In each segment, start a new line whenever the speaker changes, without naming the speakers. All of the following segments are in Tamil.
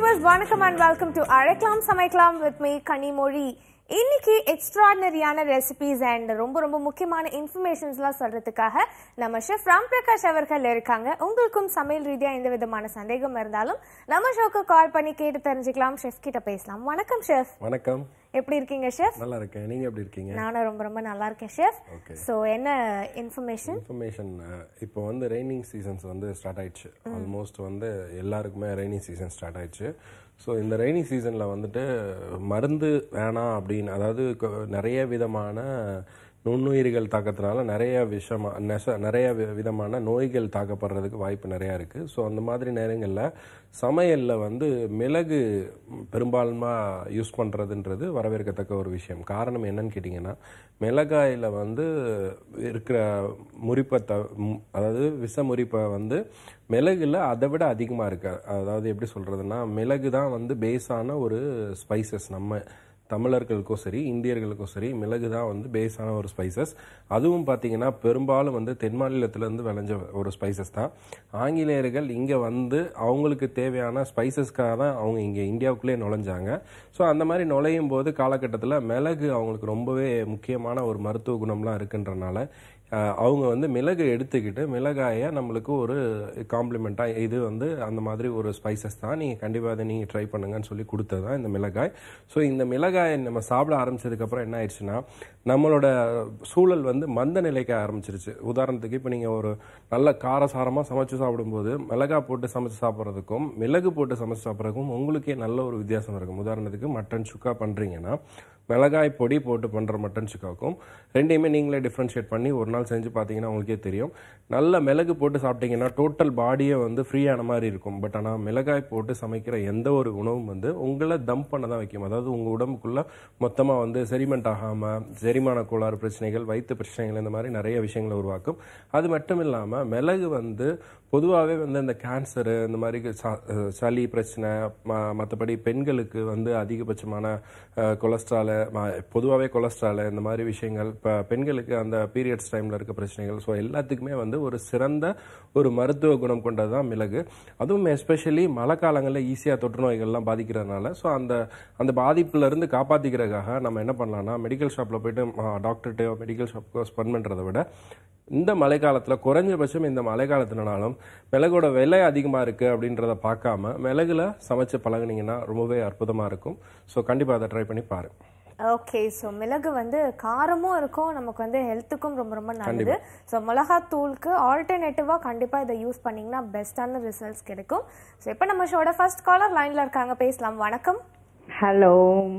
வியூவர்ஸ் வணக்கம் அண்ட் வெல்கம் டு அழைக்கலாம் சமைக்கலாம் வித் மீ கனிமொழி இன்னைக்கு எக்ஸ்ட்ராடினரியான ரெசிபிஸ் அண்ட் ரொம்ப ரொம்ப முக்கியமான இன்ஃபர்மேஷன்ஸ்லாம் சொல்றதுக்காக நம்ம ஷெஃப் ராம் பிரகாஷ் அவர்கள் இருக்காங்க உங்களுக்கும் சமையல் ரீதியா எந்த விதமான சந்தேகம் இருந்தாலும் நம்ம ஷோக்கு கால் பண்ணி கேட்டு தெரிஞ்சுக்கலாம் ஷெஃப் கிட்ட பேசலாம் வணக்கம் ஷெஃப்
வணக்கம்
எப்படி இருக்கீங்க ஷெஃப்
நல்லா இருக்கேன் நீங்க எப்படி இருக்கீங்க
நானும் ரொம்ப ரொம்ப நல்லா இருக்கேன் ஷெஃப்
Okay.
ஸோ என்ன இன்ஃபர்மேஷன்
இன்ஃபர்மேஷன் இப்போ வந்து ரெய்னிங் சீசன்ஸ் வந்து ஸ்டார்ட் ஆயிடுச்சு ஆல்மோஸ்ட் வந்து எல்லாருக்குமே ரெய்னிங் சீசன் ஸ்டார்ட் ஆயிடுச்சு ஸோ இந்த ரெய்னிங் சீசனில் வந்துட்டு மருந்து வேணாம் அப்படின்னு அதாவது கொ- நிறைய விதமான நுண்ணுயிர்கள் தாக்கத்தினால நிறைய விஷமா நெச நிறைய வி- விதமான நோய்கள் தாக்கப்படுறதுக்கு வாய்ப்பு நிறையா இருக்குது ஸோ அந்த மாதிரி நேரங்களில் சமையலில் வந்து மிளகு பெரும்பான்மா யூஸ் பண்ணுறதுன்றது வரவேற்கத்தக்க ஒரு விஷயம் காரணம் என்னன்னு கேட்டிங்கன்னா மிளகாயில் வந்து இருக்கிற முறிப்பை த ம், அதாவது விஷ முறிப்பை வந்து மிளகுல அதை விட அதிகமாக இருக்கு அதாவது எப்படி சொல்கிறதுனா மிளகு தான் வந்து பேஸான ஒரு ஸ்பைசஸ் நம்ம தமிழர்களுக்கும் சரி இந்தியர்களுக்கும் சரி மிளகு தான் வந்து பேஸான ஒரு ஸ்பைசஸ் அதுவும் பார்த்தீங்கன்னா பெரும்பாலும் வந்து தென் மாநிலத்திலேருந்து விளைஞ்ச ஒரு ஸ்பைசஸ் தான் ஆங்கிலேயர்கள் இங்கே வந்து அவங்களுக்கு தேவையான ஸ்பைசஸ்க்காக தான் அவங்க இங்கே இந்தியாவுக்குள்ளே நுழைஞ்சாங்க ஸோ அந்த மாதிரி நுழையும் போது காலகட்டத்தில் மிளகு அவங்களுக்கு ரொம்பவே முக்கியமான ஒரு மருத்துவ குணம்லாம் இருக்குன்றனால அஹ், அவங்க வந்து மிளகு எடுத்துக்கிட்டு மிளகாயை நம்மளுக்கு ஒரு காம்ப்ளிமெண்ட்டாக இது வந்து அந்த மாதிரி ஒரு ஸ்பைசஸ் தான் நீங்கள் கண்டிப்பாக அதை நீங்கள் ட்ரை பண்ணுங்கன்னு சொல்லி கொடுத்தது தான் இந்த மிளகாய் ஸோ இந்த மிளகாயை நம்ம சாப்பிட ஆரம்பிச்சதுக்கப்புறம் என்ன ஆயிடுச்சுன்னா நம்மளோட சூழல் வந்து மந்த நிலைக்க ஆரம்பிச்சிருச்சு உதாரணத்துக்கு இப்போ நீங்கள் ஒரு நல்ல காரசாரமாக சமைச்சு சாப்பிடும்போது மிளகாய் போட்டு சமைச்சு சாப்பிட்றதுக்கும் மிளகு போட்டு சமைச்சு சாப்பிட்றதுக்கும் உங்களுக்கே நல்ல ஒரு வித்தியாசம் இருக்கும் உதாரணத்துக்கு மட்டன் சுக்கா பண்ணுறீங்கன்னா மிளகாய் பொடி போட்டு பண்ணுற மட்டன் சுக்காவுக்கும் ரெண்டையுமே நீங்களே டிஃப்ரென்ஷியேட் பண்ணி ஒரு நாள் செஞ்சு பார்த்தீங்கன்னா உங்களுக்கே தெரியும் நல்ல மிளகு போட்டு சாப்பிட்டீங்கன்னா டோட்டல் பாடியே வந்து ஃப்ரீயான மாதிரி இருக்கும் பட் ஆனால் மிளகாய் போட்டு சமைக்கிற எந்த ஒரு உணவும் வந்து உங்களை தம் பண்ண தான் வைக்கும் அதாவது உங்கள் உடம்புக்குள்ள மொத்தமாக வந்து செரிமெண்ட் ஆகாமல் செரிமான கோளாறு பிரச்சனைகள் வயிற்று பிரச்சனைகள் இந்த மாதிரி நிறைய விஷயங்களை உருவாக்கும் அது மட்டும் இல்லாமல் மிளகு வந்து பொதுவாகவே வந்து இந்த கேன்சரு இந்த மாதிரி ச- அஹ் சளி பிரச்சனை மற்றபடி பெண்களுக்கு வந்து அதிகபட்சமான கொலஸ்ட்ராலு பொதுவாகவே கொலஸ்ட்ராலு இந்த மாதிரி விஷயங்கள் இப்போ பெண்களுக்கு அந்த பீரியட்ஸ் டைமில் இருக்க பிரச்சனைகள் ஸோ எல்லாத்துக்குமே வந்து ஒரு சிறந்த ஒரு மருத்துவ குணம் கொண்டது தான் மிளகு அதுவும் எஸ்பெஷலி மழை காலங்களில் ஈஸியாக தொற்று நோய்கள்லாம் பாதிக்கிறதுனால ஸோ அந்த அந்த பாதிப்புல இருந்து காப்பாற்றிக்கிறதுக்காக நம்ம என்ன பண்ணலாம்னா மெடிக்கல் ஷாப்பில் போயிட்டு டாக்டர்கிட்ட மெடிக்கல் ஷாப்புக்கு ஸ்பெண்ட் பண்ணுறதை விட இந்த மழைக்காலத்தில் குறைஞ்சபட்சம் இந்த மழைக்காலத்தினாலும் மிளகோட விலை அதிகமாக இருக்குது அப்படின்றத பார்க்காம மிளகுல சமைச்சு பழகுனீங்கன்னா ரொம்பவே அற்புதமாக இருக்கும் ஸோ கண்டிப்பாக அதை ட்ரை பண்ணி பாரு
ஓகே ஸோ மிளகு வந்து காரமும் இருக்கும் நமக்கு வந்து ஹெல்த்துக்கும் ரொம்ப ரொம்ப நல்லது ஸோ மிளகாத்தூளுக்கு ஆல்டர்னேட்டிவாக கண்டிப்பாக இதை யூஸ் பண்ணீங்கன்னா பெஸ்ட்டான ரிசல்ட்ஸ் கிடைக்கும் ஸோ இப்போ நம்ம ஷோட ஃபர்ஸ்ட் காலர் லைனில் இருக்காங்க பேசலாம் வணக்கம்
ஹலோ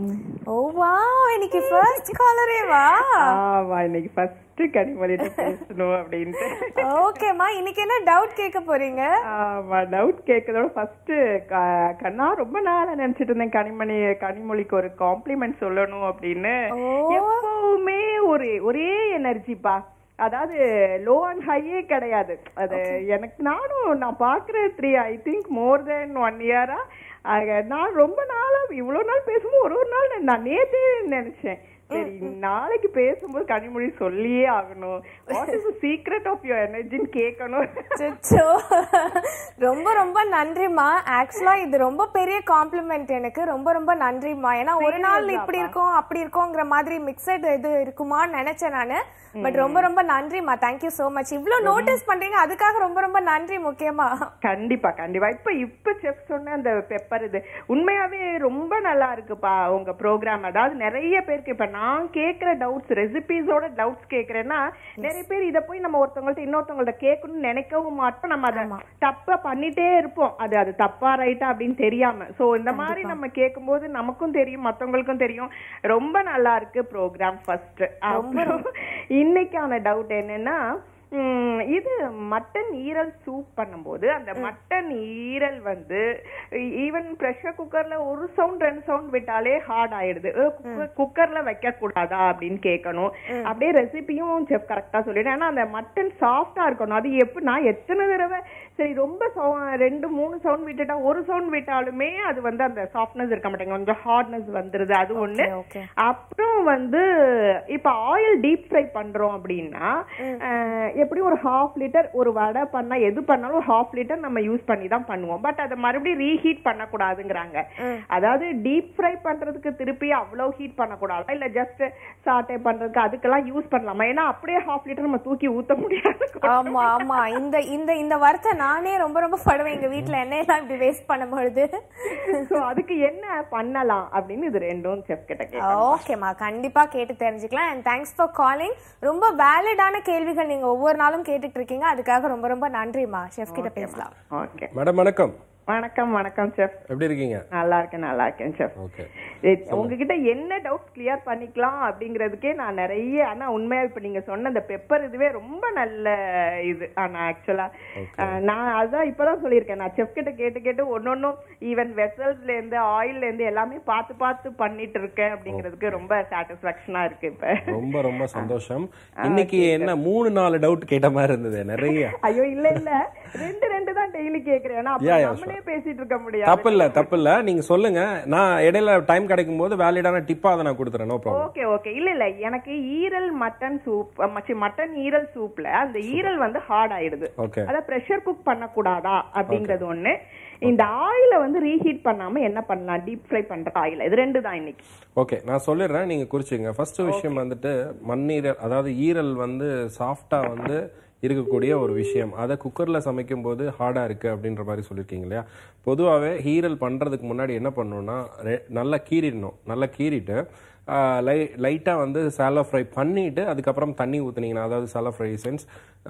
ஓ வா இன்னைக்கு ஃபர்ஸ்ட் காலரே வா
ஆமா இன்னைக்கு ஃபர்ஸ்ட் கனிமொழிட்டு பேசணும் அப்படின்ட்டு
ஓகேம்மா இன்னைக்கு என்ன டவுட் கேட்க போறீங்க
ஆமா டவுட் கேட்கறதோட ஃபர்ஸ்ட் கண்ணா ரொம்ப நாளா நினைச்சிட்டு இருந்தேன் கனிமணி கனிமொழிக்கு ஒரு காம்ப்ளிமெண்ட் சொல்லணும் அப்படின்னு
ஓ.
எப்பவுமே ஒரு ஒரே எனர்ஜிப்பா அதாவது லோ அண்ட் ஹையே கிடையாது அது எனக்கு நானும் நான் பாக்குற three I think more then one இயரா நான் ரொம்ப நாளா இவ்வளவு நாள் பேசும்போது ஒரு ஒரு நாள் நான் நேத்தே நினைச்சேன் சரி நாளைக்கு பேசும்போது கனிமொழி சொல்லியே ஆகணும் what is secret of your எனர்ஜின்னு கேட்கணும்
அச்சச்சோ. ரொம்ப ரொம்ப நன்றிம்மா ஆக்சுவலா இது ரொம்ப பெரிய காம்ப்ளிமெண்ட் எனக்கு ரொம்ப ரொம்ப நன்றிம்மா ஏன்னா ஒரு நாள் இப்படி இருக்கும் அப்படி இருக்கும்ங்கிற மாதிரி மிக்சட் இது இருக்குமான்னு நினைச்சேன் நானு பட் ரொம்ப ரொம்ப நன்றிம்மா தேங்க்யூ சோ மச் இவ்ளோ நோட்டீஸ் பண்றீங்க அதுக்காக ரொம்ப ரொம்ப நன்றி முக்கியமா
கண்டிப்பா கண்டிப்பா இப்ப இப்ப செஃப் சொன்ன அந்த பெப்பர் இது உண்மையாவே ரொம்ப நல்லா இருக்குப்பா உங்க ப்ரோக்ராம் அதாவது நிறைய பேருக்கு இப்ப நான் கேக்குற டவுட்ஸ் ரெசிபிஸோட டவுட்ஸ் கேக்குறேன்னா நிறைய பேர் இத போய் நம்ம ஒருத்தவங்கள்ட்ட இன்னொருத்தவங்கள்ட்ட கேட்கணும்னு நினைக்கவும் மாட்டோம் நம்ம அதை தப்பா பண்ணிட்டே இருப்போம் அது அது தப்பா ரைட்டா அப்படின்னு தெரியாம சோ இந்த மாதிரி நம்ம கேட்கும்போது நமக்கும் தெரியும் மத்தவங்களுக்கும் தெரியும் ரொம்ப நல்லா இருக்கு ப்ரோக்ராம் ஃபர்ஸ்ட் இன்னைக்கான டவுட் என்னன்னா உம், இது மட்டன் ஈரல் சூப் பண்ணும்போது அந்த மட்டன் ஈரல் வந்து ஈவன் ப்ரெஷர் குக்கர்ல ஒரு சவுண்ட் ரெண்டு சவுண்ட் விட்டாலே ஹார்ட் ஆயிடுது குக்கர்ல வைக்க கூடாதா அப்படின்னு கேட்கணும் அப்படியே ரெசிபியும் செஃப் கரெக்டா சொல்லிடுறேன் ஏன்னா அந்த மட்டன் சாஃப்டா இருக்கணும் அது எப்படி நான் எத்தனை தடவை சரி ரொம்ப சவு- ரெண்டு மூணு சவுண்ட் விட்டுட்டா ஒரு சவுண்ட் விட்டாலுமே அது வந்து அந்த சாஃப்ட்னஸ் இருக்க மாட்டேங்க கொஞ்சம் ஹார்ட்னஸ் வந்துருது அது ஒண்ணு
okay.
அப்புறம் வந்து இப்ப ஆயில் டீப் ஃப்ரை பண்றோம் அப்படின்னா அஹ், எப்படியும் ஒரு ஹாஃப் லிட்டர் ஒரு வடை பண்ணா எது பண்ணாலும் ஒரு ஹாஃப் லிட்டர் நம்ம யூஸ் பண்ணி தான் பண்ணுவோம் பட் அதை மறுபடியும் ரீஹீட் பண்ணக்கூடாதுங்கிறாங்க அதாவது டீப் ஃப்ரை பண்றதுக்கு திருப்பி அவ்வளவு ஹீட் பண்ணக்கூடாது இல்ல ஜஸ்ட் சாட்டே பண்றதுக்கு அதுக்கெல்லாம் யூஸ் பண்ணலாமா ஏன்னா அப்படியே ஹாஃப் லிட்டர் நம்ம தூக்கி ஊத்த முடியாது
ஆமா ஆமா இந்த இந்த இந்த வார்த்தை நானே ரொம்ப ரொம்ப படுவேன் எங்க வீட்ல எண்ணெயெல்லாம் இப்படி வேஸ்ட் பண்ணும்பொழுது
சோ அதுக்கு என்ன பண்ணலாம் அப்படின்னு இது ரெண்டும் செஃப் கிட்ட கேட்கணும்
ஓகேம்மா கண்டிப்பா கேட்டு தெரிஞ்சுக்கலாம் அண்ட் தேங்க்ஸ் ஃபார் காலிங் ரொம்ப வேலிடான கேள்விகள் நீங்க ஒவ்வொரு நாளும் கேட்டுட்டு இருக்கீங்க அதுக்காக ரொம்ப ரொம்ப நன்றிம்மா ஷெஃப் கிட்ட பேசலாம்
ஓகே
மேடம் வணக்கம்
வணக்கம் வணக்கம் செஃப்
எப்படி இருக்கீங்க
நல்லா இருக்கேன் நல்லா இருக்கேன் செஃப்
ஓகே
உங்ககிட்ட என்ன டவுட் கிளியர் பண்ணிக்கலாம் அப்படிங்கறதுக்கே நான் நிறைய ஆனா உண்மையா இப்ப நீங்க சொன்ன அந்த பெப்பர் இதுவே ரொம்ப நல்ல இது ஆனா ஆக்சுவலா நான் அதான் இப்பதான் சொல்லியிருக்கேன் நான் செஃப் கிட்ட கேட்டு கேட்டு ஒன்னொன்னும் ஈவன் வெசல்ஸ்ல இருந்து ஆயில்ல இருந்து எல்லாமே பார்த்து பார்த்து பண்ணிட்டு இருக்கேன் அப்படிங்கிறதுக்கு ரொம்ப சாட்டிஸ்பாக்சனா இருக்கு இப்ப
ரொம்ப ரொம்ப சந்தோஷம் இன்னைக்கு என்ன மூணு நாலு டவுட் கேட்ட மாதிரி இருந்தது நிறைய
ஐயோ இல்ல இல்ல ரெண்டு ரெண்டு தான் டெய்லி கேக்குறேன் ஆனா அப்ப
Yeah, yeah,
நம்மளே பேசிட்டு இருக்க முடியாது
தப்பு இல்ல தப்பு இல்ல நீங்க சொல்லுங்க நான் இடையில டைம் கிடைக்கும் போது வேலிடான டிப்பா அதை நான் கொடுத்துறேன் நோ ப்ராப்ளம்
ஓகே ஓகே இல்ல இல்ல எனக்கு ஈரல் மட்டன் சூப் மச்சி மட்டன் ஈரல் சூப்ல அந்த ஈரல் வந்து ஹார்ட் ஆயிடுது
ஓகே
அத பிரஷர் குக் பண்ணக்கூடாதா அப்படிங்கறது ஒண்ணு இந்த ஆயில வந்து ரீஹீட் பண்ணாம என்ன பண்ணலாம் டீப் ஃப்ரை பண்ற ஆயில் இது ரெண்டு தான் இன்னைக்கு
ஓகே நான் சொல்லிடுறேன் நீங்க குறிச்சுங்க ஃபர்ஸ்ட் விஷயம் வந்துட்டு மண்ணீரல் அதாவது ஈரல் வந்து சாஃப்டா வந்து இருக்கக்கூடிய ஒரு விஷயம் அதை குக்கர்ல சமைக்கும் போது ஹார்டா இருக்கு அப்படின்ற மாதிரி சொல்லியிருக்கீங்க இல்லையா பொதுவாகவே ஈரல் பண்றதுக்கு முன்னாடி என்ன பண்ணணும்னா ரெ- நல்லா கீறிடணும் நல்லா கீறிட்டு ஆஹ், லை லைட்டாக வந்து சாலோ ஃப்ரை பண்ணிட்டு அதுக்கப்புறம் தண்ணி ஊற்றுனீங்கன்னா அதாவது சாலோ ஃப்ரை சென்ஸ்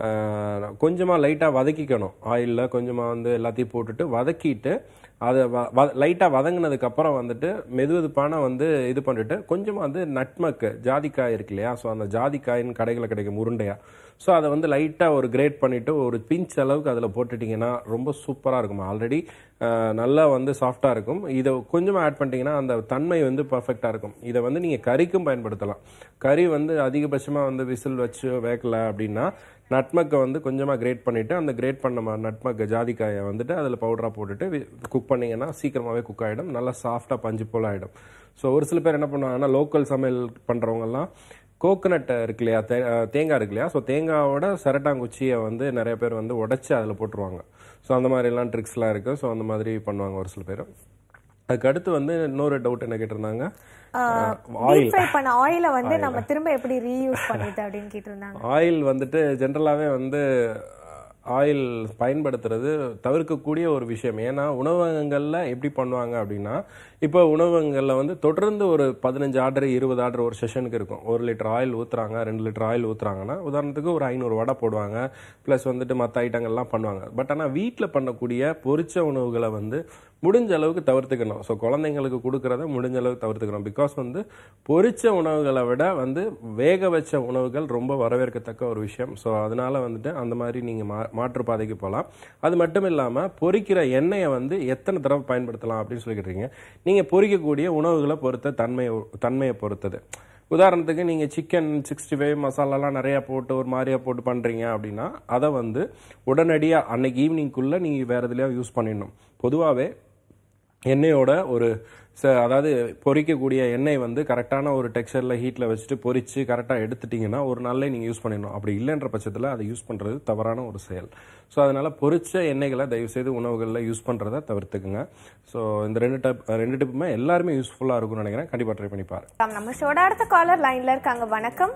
கொஞ்சமாக லைட்டாக வதக்கிக்கணும் ஆயிலில் கொஞ்சமாக வந்து எல்லாத்தையும் போட்டுட்டு வதக்கிட்டு அதை வ லைட்டாக வதங்கினதுக்கு அப்புறம் வந்துட்டு மெதுவெதுப்பான வந்து இது பண்ணிட்டு கொஞ்சமாக வந்து நட்மக்கு ஜாதிக்காய் இருக்கு இல்லையா ஸோ அந்த ஜாதிக்காயின் கடைகளில் கிடைக்கும் உருண்டையா ஸோ அதை வந்து லைட்டாக ஒரு கிரேட் பண்ணிவிட்டு ஒரு பிஞ்ச் அளவுக்கு அதில் போட்டுட்டிங்கன்னா ரொம்ப சூப்பராக இருக்கும் ஆல்ரெடி நல்லா வந்து சாஃப்டாக இருக்கும் இதை கொஞ்சமாக ஆட் பண்ணிட்டீங்கன்னா அந்த தன்மை வந்து பர்ஃபெக்டாக இருக்கும் இதை வந்து நீங்கள் கறிக்கும் பயன்படுத்தலாம் கறி வந்து அதிகபட்சமாக வந்து விசில் வச்சு வேக்கல அப்படின்னா நட்மக்கை வந்து கொஞ்சமாக கிரேட் பண்ணிவிட்டு அந்த கிரேட் பண்ண நட்மக்கு ஜாதிக்காயை வந்துட்டு அதில் பவுடராக போட்டுட்டு குக் பண்ணீங்கன்னா சீக்கிரமாகவே குக் ஆகிடும் நல்லா சாஃப்டாக பஞ்சு போல் ஆகிடும் ஸோ ஒரு சில பேர் என்ன பண்ணுவாங்கன்னா லோக்கல் சமையல் பண்ணுறவங்கலாம் கோகனட் இருக்கு இல்லையா தே- அஹ் தேங்காய் இருக்கு இல்லையா ஸோ தேங்காவோட சரட்டாங்குச்சியை வந்து நிறைய பேர் வந்து உடைச்சு அதில் போட்டுருவாங்க ஸோ அந்த மாதிரிலாம் ட்ரிக்ஸ்லாம் இருக்கு ஸோ அந்த மாதிரி பண்ணுவாங்க ஒரு சில பேர் அதுக்கு அடுத்து வந்து இன்னொரு டவுட் என்ன கேட்டிருந்தாங்க
டீப் ஃப்ரை பண்ண ஆயில வந்து நம்ம திரும்ப எப்படி ரீயூஸ் பண்ணிட்டு அப்படின்னு கேட்டிருந்தாங்க
ஆயில் வந்துட்டு ஜென்ரலாகவே வந்து ஆயில் பயன்படுத்துறது தவிர்க்கக்கூடிய ஒரு விஷயம் ஏன்னா உணவகங்களில் எப்படி பண்ணுவாங்க அப்படின்னா இப்போ உணவகங்களில் வந்து தொடர்ந்து ஒரு பதினஞ்சு ஆர்டர் இருபது ஆர்டர் ஒரு செஷனுக்கு இருக்கும் ஒரு லிட்டர் ஆயில் ஊற்றுறாங்க ரெண்டு லிட்டர் ஆயில் ஊற்றுறாங்கன்னா உதாரணத்துக்கு ஒரு ஐநூறு வடை போடுவாங்க ப்ளஸ் வந்துட்டு மற்ற ஐட்டங்கள்லாம் பண்ணுவாங்க பட் ஆனால் வீட்டில் பண்ணக்கூடிய பொரிச்ச உணவுகளை வந்து முடிஞ்ச அளவுக்கு தவிர்த்துக்கணும் ஸோ குழந்தைங்களுக்கு கொடுக்கறத முடிஞ்ச அளவுக்கு தவிர்த்துக்கணும் பிகாஸ் வந்து பொரிச்ச உணவுகளை விட வந்து வேக வச்ச உணவுகள் ரொம்ப வரவேற்கத்தக்க ஒரு விஷயம் ஸோ அதனால வந்துட்டு அந்த மாதிரி நீங்கள் மா மாற்று பாதைக்கு போகலாம் அது மட்டும் இல்லாமல் பொரிக்கிற எண்ணெயை வந்து எத்தனை தடவை பயன்படுத்தலாம் அப்படின்னு சொல்லிக்கிட்டீங்க நீங்கள் பொரிக்கக்கூடிய உணவுகளை பொறுத்த தன்மையை தன்மையை பொறுத்தது உதாரணத்துக்கு நீங்கள் சிக்கன் சிக்ஸ்டி ஃபைவ் மசாலாலாம் நிறையா போட்டு ஒரு மாதிரியா போட்டு பண்ணுறீங்க அப்படின்னா அதை வந்து உடனடியாக அன்னைக்கு ஈவினிங்குள்ளே நீங்கள் வேறு எதுலையா யூஸ் பண்ணிடணும் பொதுவாகவே எண்ணெயோட ஒரு ச அதாவது பொரிக்கக்கூடிய எண்ணெய் வந்து கரெக்டான ஒரு டெக்ஸ்சரில் ஹீட்டில் வச்சுட்டு பொரிச்சு கரெக்டாக எடுத்துட்டிங்கன்னா ஒரு நாள்ல நீங்கள் யூஸ் பண்ணிடணும் அப்படி இல்லைன்ற பட்சத்தில் அதை யூஸ் பண்ணுறது தவறான ஒரு செயல் ஸோ அதனால் பொரிச்ச எண்ணெய்களை தயவுசெய்து உணவுகளில் யூஸ் பண்ணுறதை தவிர்த்துக்குங்க ஸோ இந்த ரெண்டு டைப் ரெண்டு டிப்புமே எல்லாருமே யூஸ்ஃபுல்லாக இருக்கும்னு நினைக்கிறேன் கண்டிப்பாக ட்ரை பண்ணி பாருங்க
நம்ம ஷோட அடுத்த காலர் லைன்ல இருக்காங்க வணக்கம்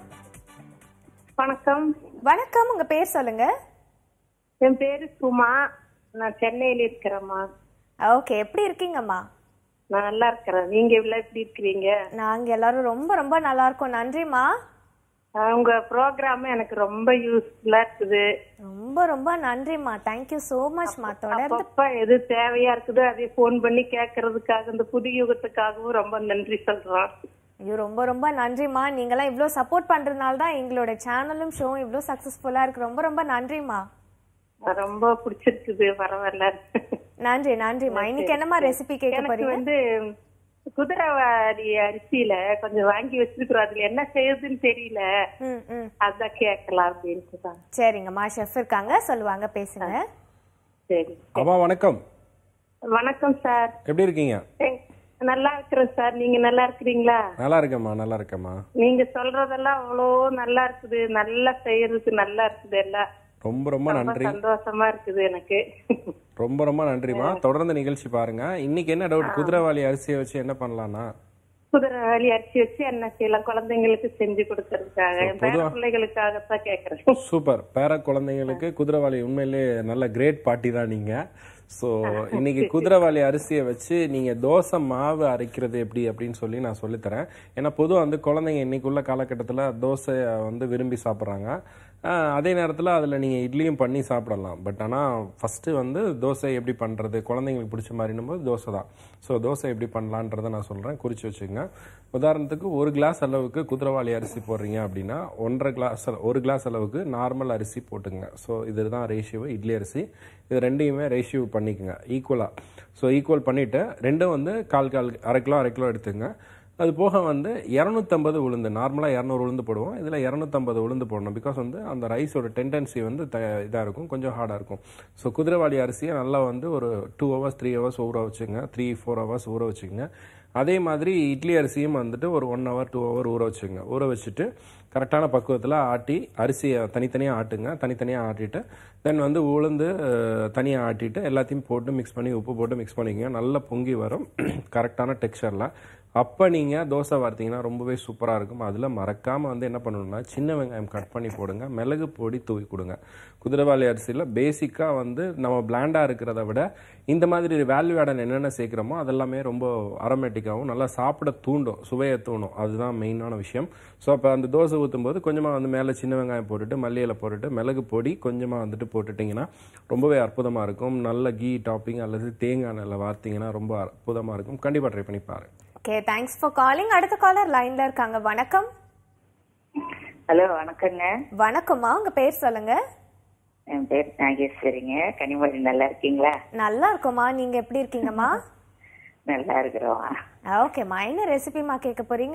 வணக்கம்
வணக்கம் உங்க பேர் சொல்லுங்க
என் பேரு சுமா நான் சென்னையில இருக்கிறேம்மா
ஓகே எப்படி இருக்கீங்கம்மா
நான் நல்லா இருக்கிறேன் நீங்க எவ்வளவு எப்படி இருக்கிறீங்க
நாங்க எல்லாரும் ரொம்ப ரொம்ப நல்லா இருக்கோம் நன்றிம்மா
ஆஹ் உங்க ப்ரோக்ராம் எனக்கு ரொம்ப யூஸ்ஃபுல்லா இருக்குது
ரொம்ப ரொம்ப நன்றிம்மா தேங்க்யூ சோ மச்மா தொடர்ந்து
அப்பப்ப எது தேவையா இருக்குதோ அதை ஃபோன் பண்ணி கேட்கறதுக்காக இந்த புது யுகத்துக்காகவும் ரொம்ப நன்றி சொல்றோம்
ஐயோ ரொம்ப ரொம்ப நன்றிம்மா நீங்களாம் இவ்ளோ சப்போர்ட் பண்றதுனால தான் எங்களோட சேனலும் ஷோவும் இவ்ளோ சக்சஸ்ஃபுல்லா இருக்கு ரொம்ப ரொம்ப நன்றிம்மா
ரொம்ப பிடிச்சிருக்குது பரவாயில்ல
நன்றி நன்றிம்மா இன்னைக்கு என்னம்மா ரெசிபி கேட்க
எனக்கு
போறீங்க
வந்து குதிரைவாடி அரிசியில கொஞ்சம் வாங்கி வச்சிருக்கிறோம் அதுல என்ன செய்யுதுன்னு தெரியல
ம் ம்
அதான் கேட்கலாம் அப்படின்ட்டு தான்
சரிங்கம்மா ஷெஃப் இருக்காங்க சொல்லுவாங்க பேசுங்க
சரி
அம்மா வணக்கம்
வணக்கம் சார்
எப்படி இருக்கீங்க
எங்- நல்லா இருக்கிறேன் சார் நீங்க நல்லா இருக்கிறீங்களா
நல்லா இருக்கேம்மா நல்லா இருக்கேம்மா
நீங்க சொல்றதெல்லாம் அவ்வளோ நல்லா இருக்குது நல்லா செய்யறதுக்கு நல்லா இருக்குது எல்லாம்
ரொம்ப ரொம்ப
ரொம்ப
நன்றி
சந்தோஷமா இருக்குது எனக்கு
ரொம்ப ரொம்ப நன்றிம்மா தொடர்ந்து நிகழ்ச்சி பாருங்க இன்னைக்கு என்ன டவுட் குதிரைவாளி அரிசியை வச்சு என்ன பண்ணலாம்னா
குதிரை வாலி அரிசி வச்சு என்ன செய்யலாம் குழந்தைங்களுக்கு செஞ்சு கொடுக்கறதுக்காக என் பேர
பொதுவா-
பிள்ளைகளுக்காகத்தான் கேக்குறேன்
சூப்பர் பேர குழந்தைங்களுக்கு குதிரைவாளி உண்மையிலே நல்ல கிரேட் பார்ட்டி தான் நீங்க ஸோ இன்னைக்கு குதிரைவாளி அரிசியை வச்சு நீங்க தோசை மாவு அரைக்கிறது எப்படி அப்படின்னு சொல்லி நான் சொல்லித்தரேன் ஏன்னா பொதுவாக வந்து குழந்தைங்க இன்னைக்குள்ள காலகட்டத்தில் தோசையை வந்து விரும்பி சாப்பிட்றாங்க அதே நேரத்தில் அதில் நீங்கள் இட்லியும் பண்ணி சாப்பிடலாம் பட் ஆனால் ஃபஸ்ட்டு வந்து தோசை எப்படி பண்ணுறது குழந்தைங்களுக்கு பிடிச்ச மாதிரினும் போது தோசை தான் ஸோ தோசை எப்படி பண்ணலான்றதை நான் சொல்கிறேன் குறித்து வச்சுக்கோங்க உதாரணத்துக்கு ஒரு கிளாஸ் அளவுக்கு குதிரைவாளி அரிசி போடுறீங்க அப்படின்னா ஒன்றரை கிளாஸ் ஒரு கிளாஸ் அளவுக்கு நார்மல் அரிசி போட்டுங்க ஸோ இதுதான் ரேஷியோ இட்லி அரிசி இது ரெண்டையுமே ரேஷியோ பண்ணிக்கோங்க ஈக்குவலாக ஸோ ஈக்குவல் பண்ணிவிட்டு ரெண்டும் வந்து கால் கால் அரை கிலோ அரை கிலோ எடுத்துங்க அது போக வந்து இரநூத்தம்பது உளுந்து நார்மலாக இரநூறு உளுந்து போடுவோம் இதில் இரநூத்தம்பது உளுந்து போடணும் பிகாஸ் வந்து அந்த ரைஸோட டெண்டன்சி வந்து த இதாக இருக்கும் கொஞ்சம் ஹார்டாக இருக்கும் ஸோ குதிரைவாளி அரிசியை நல்லா வந்து ஒரு டூ ஹவர்ஸ் த்ரீ ஹவர்ஸ் ஊற வச்சுங்க த்ரீ ஃபோர் ஹவர்ஸ் ஊற வச்சுங்க அதே மாதிரி இட்லி அரிசியும் வந்துட்டு ஒரு ஒன் ஹவர் டூ ஹவர் ஊற வச்சுங்க ஊற வச்சுட்டு கரெக்டான பக்குவத்தில் ஆட்டி அரிசியை தனித்தனியாக ஆட்டுங்க தனித்தனியாக ஆட்டிட்டு தென் வந்து உளுந்து தனியாக ஆட்டிட்டு எல்லாத்தையும் போட்டு மிக்ஸ் பண்ணி உப்பு போட்டு மிக்ஸ் பண்ணிக்கங்க நல்லா பொங்கி வரும் கரெக்டான டெக்ஸ்சரில் அப்போ நீங்கள் தோசை வார்த்தீங்கன்னா ரொம்பவே சூப்பராக இருக்கும் அதில் மறக்காமல் வந்து என்ன பண்ணணும்னா சின்ன வெங்காயம் கட் பண்ணி போடுங்க மிளகு பொடி தூவி கொடுங்க குதிரைவாளி அரிசியில் பேசிக்காக வந்து நம்ம பிளாண்டாக இருக்கிறத விட இந்த மாதிரி வேல்யூ ஆடன் என்னென்ன சேர்க்குறோமோ அதெல்லாமே ரொம்ப அரோமேட்டிக்காகவும் நல்லா சாப்பிட தூண்டும் சுவையை தூண்டும் அதுதான் மெயினான விஷயம் ஸோ அப்போ அந்த தோசை ஊற்றும் போது கொஞ்சமாக வந்து மேலே சின்ன வெங்காயம் போட்டுட்டு மல்லியில போட்டுட்டு மிளகு பொடி கொஞ்சமாக வந்துட்டு போட்டுட்டிங்கன்னா ரொம்பவே அற்புதமாக இருக்கும் நல்ல கீ டாப்பிங் அல்லது தேங்காய் எண்ணெயில் வார்த்தீங்கன்னா ரொம்ப அற்புதமாக இருக்கும் கண்டிப்பாக ட்ரை பண்ணி பாருங்க
ஓகே தேங்க்ஸ் ஃபார் காலிங் அடுத்த காலர் லைன்ல இருக்காங்க வணக்கம்
ஹலோ வணக்கங்க
வணக்கம்மா உங்க பேர் சொல்லுங்க
என் பேர் நாகேஸ்வரிங்க கனிமொழி நல்லா இருக்கீங்களா
நல்லா இருக்கோம்மா நீங்க எப்படி இருக்கீங்கம்மா
நல்லா இருக்கிறோம்
ஓகேம்மா என்ன ரெசிபிமா கேட்க போறீங்க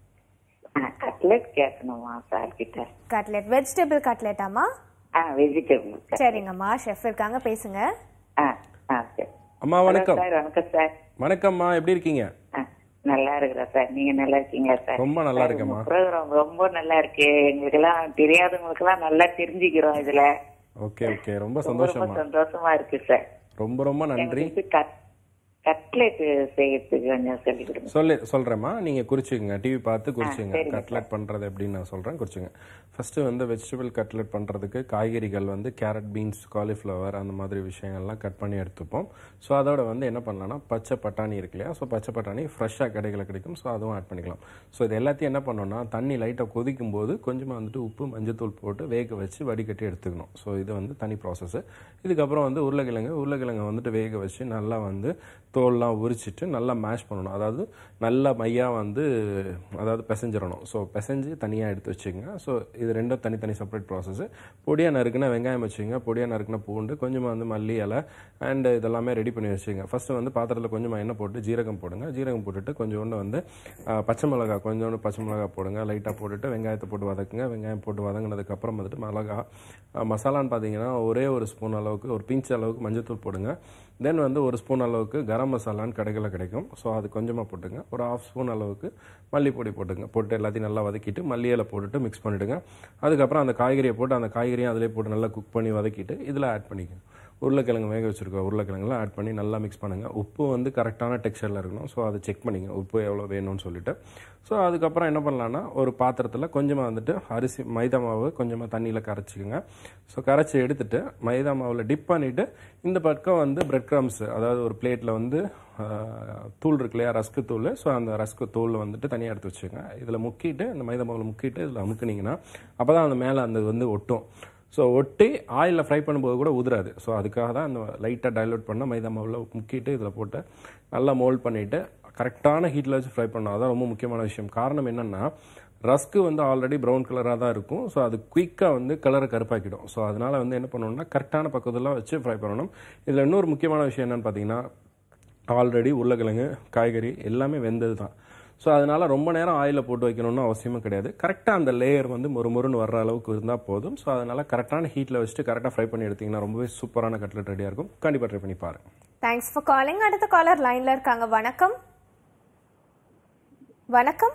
கட்லெட் கேட்கணுமா சார் கிட்ட
கட்லெட் வெஜிடபிள் கட்லெட்டாமா
ஆ வெஜிடபிள்
சரிங்கம்மா ஷெஃப் இருக்காங்க பேசுங்க
ஆ ஆ சரி
அம்மா வணக்கம்
சார் வணக்கம் சார்
வணக்கம்மா எப்படி இருக்கீங்க
ஆ, நல்லா இருக்கிறேன் சார் நீங்க நல்லா இருக்கீங்களா சார்
ரொம்ப நல்லா இருக்கேம்மா
ப்ரோக்ராம் ரொம்ப நல்லா இருக்கு எங்களுக்கு எல்லாம் தெரியாதவங்களுக்கு எல்லாம் நல்லா தெரிஞ்சுக்கிறோம் இதுல
ஓகே ஓகே ரொம்ப
ரொம்ப ரொம்ப
சந்தோஷமா
சந்தோஷமா இருக்கு சார்
ரொம்ப ரொம்ப நன்றி
எங்களுக்கு கட் கட்லெட் செய்யறதுக்கு கொஞ்சம் சொல்லி கொடுங்க
சொல்லி சொல்றேம்மா நீங்க குறிச்சுங்க டிவி பார்த்து குறிச்சுங்க
சரிங்க
கட்லெட் பண்றது எப்படின்னு நான் சொல்றேன் குறிச்சுங்க ஃபர்ஸ்ட் வந்து வெஜிடபிள் கட்லெட் பண்றதுக்கு காய்கறிகள் வந்து கேரட் பீன்ஸ் காலிஃப்ளவர் அந்த மாதிரி விஷயங்கள்லாம் கட் பண்ணி எடுத்துப்போம் ஸோ அதோட வந்து என்ன பண்ணலாம்னா பச்சை பட்டாணி இருக்கு இல்லையா ஸோ பச்சை பட்டாணி ஃப்ரெஷ்ஷாக கடைகளில் கிடைக்கும் ஸோ அதுவும் ஆட் பண்ணிக்கலாம் ஸோ இது எல்லாத்தையும் என்ன பண்ணோம்னா தண்ணி லைட்டாக கொதிக்கும் போது கொஞ்சமாக வந்துட்டு உப்பு மஞ்சத்தூள் போட்டு வேக வச்சு வடிகட்டி எடுத்துக்கணும் ஸோ இது வந்து தனி ப்ராசஸ் இதுக்கப்புறம் வந்து உருளைக்கிழங்கு உருளைக்கிழங்கை வந்துட்டு வேக வச்சு நல்லா வந்து தோல்லாம் உரிச்சிட்டு நல்லா மேஷ் பண்ணணும் அதாவது நல்லா மையாக வந்து அதாவது பிசைஞ்சிடணும் ஸோ பிசைஞ்சு தனியாக எடுத்து வச்சுக்கோங்க ஸோ இது ரெண்டும் தனித்தனி செப்பரேட் ப்ராசஸ் பொடியாக நறுக்குனா வெங்காயம் வச்சுக்கோங்க பொடியாக நறுக்குனா பூண்டு கொஞ்சமாக வந்து மல்லி இலை அண்ட் இதெல்லாமே ரெடி பண்ணி வச்சுக்கோங்க ஃபர்ஸ்ட் வந்து பாத்திரத்தில் கொஞ்சமாக எண்ணெய் போட்டு ஜீரகம் போடுங்க ஜீரகம் போட்டுட்டு கொஞ்சோண்டு வந்து ஆ, பச்சை மிளகா கொஞ்சோண்டு பச்சை மிளகா போடுங்க லைட்டாக போட்டுட்டு வெங்காயத்தை போட்டு வதக்குங்க வெங்காயம் போட்டு வதங்கினதுக்கப்புறம் வந்துட்டு மிளகா ஆ, மசாலான்னு பார்த்தீங்கன்னா ஒரே ஒரு ஸ்பூன் அளவுக்கு ஒரு பிஞ்ச் அளவுக்கு மஞ்சத்தூள் போடுங்க தென் வந்து ஒரு ஸ்பூன் அளவுக்கு கரம் மசாலான்னு கடைகளில் கிடைக்கும் ஸோ அது கொஞ்சமாக போட்டுங்க ஒரு ஹாஃப் ஸ்பூன் அளவுக்கு மல்லிப்பொடி போட்டுங்க போட்டு எல்லாத்தையும் நல்லா வதக்கிட்டு மல்லி இலை போட்டுட்டு மிக்ஸ் பண்ணிவிடுங்க அதுக்கப்புறம் அந்த காய்கறியை போட்டு அந்த காய்கறியும் அதிலே போட்டு நல்லா குக் பண்ணி வதக்கிட்டு இதில் ஆட் பண்ணிக்கோங்க உருளைக்கிழங்கு வேக வச்சிருக்கோம் உருளைக்கிழங்குலாம் ஆட் பண்ணி நல்லா மிக்ஸ் பண்ணுங்கள் உப்பு வந்து கரெக்டான டெக்ஸ்சரில் இருக்கணும் ஸோ அதை செக் பண்ணிங்க உப்பு எவ்வளோ வேணும்னு சொல்லிட்டு ஸோ அதுக்கப்புறம் என்ன பண்ணலான்னா ஒரு பாத்திரத்தில் கொஞ்சமாக வந்துட்டு அரிசி மைதா மாவு கொஞ்சமாக தண்ணியில் கரைச்சிக்கோங்க ஸோ கரைச்சி எடுத்துட்டு மைதா மாவில் டிப் பண்ணிவிட்டு இந்த பக்கம் வந்து பிரெட் க்ரம்ஸ் அதாவது ஒரு பிளேட்டில் வந்து ஆஹ், தூள் இருக்கு இல்லையா ரஸ்க்கு தூள் ஸோ அந்த ரஸ்க்கு தூள் வந்துட்டு தனியாக எடுத்து வச்சுக்கோங்க இதில் முக்கிட்டு இந்த மைதா மாவில் முக்கிட்டு இதில் அமுக்குனீங்கன்னா அப்போ தான் அந்த மேலே அந்த வந்து ஒட்டும் ஸோ ஒட்டி ஆயிலில் ஃப்ரை பண்ணும்போது கூட உதிராது ஸோ அதுக்காக தான் அந்த லைட்டாக டைலூட் பண்ண மைதா மாவில் முக்கிட்டு இதில் போட்டு நல்லா மோல்ட் பண்ணிவிட்டு கரெக்டான ஹீட்டில் வச்சு ஃப்ரை பண்ணணும் அதான் ரொம்ப முக்கியமான விஷயம் காரணம் என்னென்னா ரஸ்க்கு வந்து ஆல்ரெடி ப்ரௌன் கலராக தான் இருக்கும் ஸோ அது குயிக்காக வந்து கலரை கருப்பாக்கிடும் ஸோ அதனால் வந்து என்ன பண்ணணும்னா கரெக்டான பக்கத்தில் வச்சு ஃப்ரை பண்ணணும் இதில் இன்னொரு முக்கியமான விஷயம் என்னென்னு பார்த்தீங்கன்னா ஆல்ரெடி உருளைக்கிழங்கு காய்கறி எல்லாமே வெந்தது தான் ஸோ அதனால ரொம்ப நேரம் ஆயிலில் போட்டு வைக்கணும்னு அவசியமும் கிடையாது கரெக்டாக அந்த லேயர் வந்து மொறு மொறுன்னு வர்ற அளவுக்கு இருந்தால் போதும் ஸோ அதனால கரெக்டான ஹீட்டில் வச்சுட்டு கரெக்டாக ஃப்ரை பண்ணி எடுத்தீங்கன்னா ரொம்பவே சூப்பரான கட்லெட் ரெடியாக இருக்கும் கண்டிப்பாக ட்ரை பண்ணி பாருங்க
தேங்க்ஸ் ஃபார் காலிங் அடுத்த காலர் லைன்ல இருக்காங்க வணக்கம் வணக்கம்